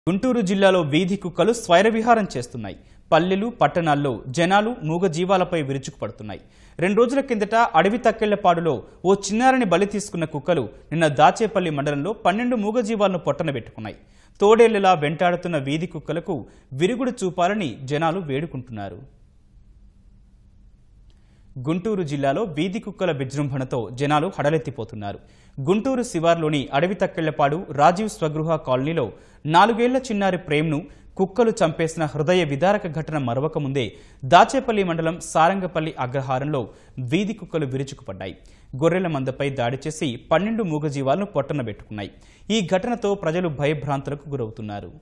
గుంటూరు జిల్లాలో వీధి కుక్కలు స్వైర విహారం చేస్తున్నాయి పల్లెలు పట్టణాల్లో జనాలు మూగ జీవాలపై విరుచుకుపడుతున్నాయి రెండు రోజుల కిందట అడవి తక్కెళ్లపాడులో ఓ చిన్నారిని బలి తీసుకున్న కుక్కలు నిన్న దాచేపల్లి మండలంలో పన్నెండు మూగ జీవాలను పొట్టనబెట్టుకున్నాయి తోడేళ్లలా వెంటాడుతున్న వీధి కుక్కలకు విరుగుడు చూపాలని జనాలు వేడుకుంటున్నారు గుంటూరు జిల్లాలో వీధి కుక్కల విజృంభణతో జనాలు హడలెత్తిపోతున్నారు గుంటూరు శివార్లోని అడవి తక్కెళ్లపాడు రాజీవ్ స్వగృహ కాలనీలో నాలుగేళ్ల చిన్నారి ప్రేమ్ను కుక్కలు చంపేసిన హృదయ విదారక ఘటన మరవక ముందే దాచేపల్లి మండలం సారంగపల్లి అగ్రహారంలో వీధి కుక్కలు విరుచుకుపడ్డాయి గొర్రెల మందపై దాడి చేసి పన్నెండు మూగజీవాలను పొట్టనబెట్టుకున్నాయి ఈ ఘటనతో ప్రజలు భయభ్రాంతులకు గురవుతున్నారు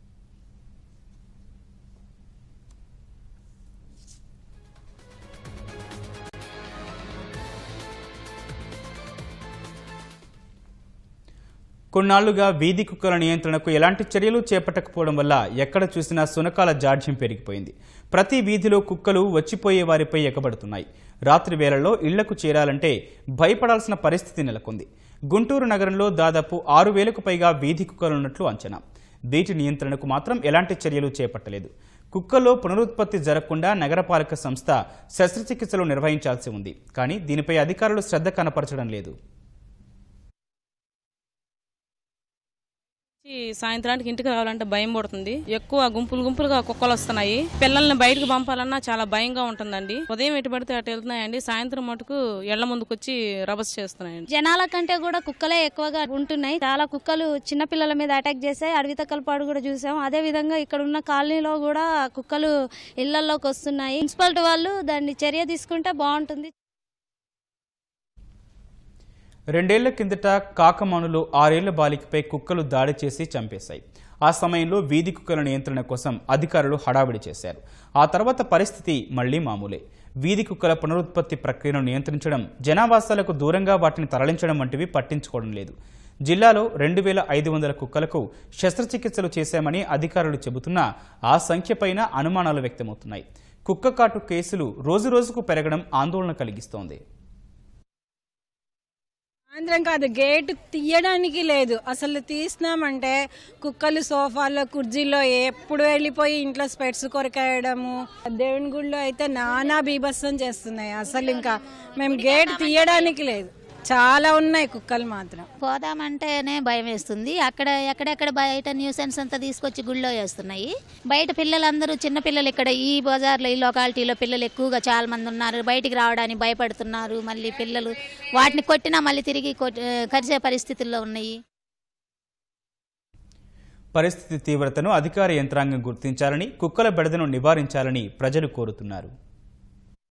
కొన్నాళ్లుగా వీధి కుక్కల నియంత్రణకు ఎలాంటి చర్యలు చేపట్టకపోవడం వల్ల ఎక్కడ చూసినా సునకాల జాడ్యం పెరిగిపోయింది ప్రతి వీధిలో కుక్కలు వచ్చిపోయే వారిపై ఎగబడుతున్నాయి రాత్రి వేళల్లో ఇళ్లకు చేరాలంటే భయపడాల్సిన పరిస్థితి నెలకొంది గుంటూరు నగరంలో దాదాపు ఆరు వేలకు పైగా వీధి కుక్కలున్నట్లు అంచనా వీటి నియంత్రణకు మాత్రం ఎలాంటి చర్యలు చేపట్టలేదు కుక్కల్లో పునరుత్పత్తి జరగకుండా నగరపాలక సంస్థ శస్త్రచికిత్సలు నిర్వహించాల్సి ఉంది కానీ దీనిపై అధికారులు శ్రద్ధ కనపరచడం లేదు ఈ సాయంత్రానికి ఇంటికి రావాలంటే భయం పడుతుంది ఎక్కువ గుంపులు గుంపులుగా కుక్కలు వస్తున్నాయి పిల్లల్ని బయటకు పంపాలన్నా చాలా భయంగా ఉంటుందండి ఉదయం ఎటు పడితే అటు వెళ్తున్నాయండి సాయంత్రం మటుకు ఎళ్ల ముందుకు వచ్చి రభస్ చేస్తున్నాయండి జనాల కంటే కూడా కుక్కలే ఎక్కువగా ఉంటున్నాయి చాలా కుక్కలు చిన్న పిల్లల మీద అటాక్ చేసాయి అడవి తక్కలపాడు కూడా చూసాం అదే విధంగా ఇక్కడ ఉన్న కాలనీలో కూడా కుక్కలు ఇళ్లలోకి వస్తున్నాయి మున్సిపాలిటీ వాళ్ళు దాన్ని చర్య తీసుకుంటే బాగుంటుంది రెండేళ్ల కిందట కాకమానులో ఆరేళ్ల బాలికపై కుక్కలు దాడి చేసి చంపేశాయి ఆ సమయంలో వీధి కుక్కల నియంత్రణ కోసం అధికారులు హడావిడి చేశారు ఆ తర్వాత పరిస్థితి మళ్లీ మామూలే వీధి కుక్కల పునరుత్పత్తి ప్రక్రియను నియంత్రించడం జనావాసాలకు దూరంగా వాటిని తరలించడం వంటివి పట్టించుకోవడం లేదు జిల్లాలో రెండు వేల ఐదు వందల కుక్కలకు శస్త్రచికిత్సలు చేశామని అధికారులు చెబుతున్నా ఆ సంఖ్యపైన అనుమానాలు వ్యక్తమవుతున్నాయి కుక్క కాటు కేసులు రోజురోజుకు పెరగడం ఆందోళన కలిగిస్తోంది సాయంత్రం కాదు గేట్ తీయడానికి లేదు అసలు తీసినామంటే కుక్కలు సోఫాలో కుర్జీలో ఎప్పుడు వెళ్ళిపోయి ఇంట్లో స్పెట్స్ కొరకేయడము దేవుని గుడిలో అయితే నానా బీభత్సం చేస్తున్నాయి అసలు ఇంకా మేము గేట్ తీయడానికి లేదు చాలా ఉన్నాయి కుక్కలు మాత్రం పోదామంటేనే భయం వేస్తుంది అక్కడ ఎక్కడెక్కడ బయట న్యూసెన్స్ అంతా తీసుకొచ్చి గుళ్ళో వేస్తున్నాయి బయట పిల్లలందరూ చిన్న పిల్లలు ఇక్కడ ఈ బజార్లో ఈ లొకాలిటీలో పిల్లలు ఎక్కువగా చాలా మంది ఉన్నారు బయటికి రావడానికి భయపడుతున్నారు మళ్ళీ పిల్లలు వాటిని కొట్టినా మళ్ళీ తిరిగి కొట్- కరిచే పరిస్థితుల్లో ఉన్నాయి పరిస్థితి తీవ్రతను అధికార యంత్రాంగం గుర్తించాలని కుక్కల బెడదను నివారించాలని ప్రజలు కోరుతున్నారు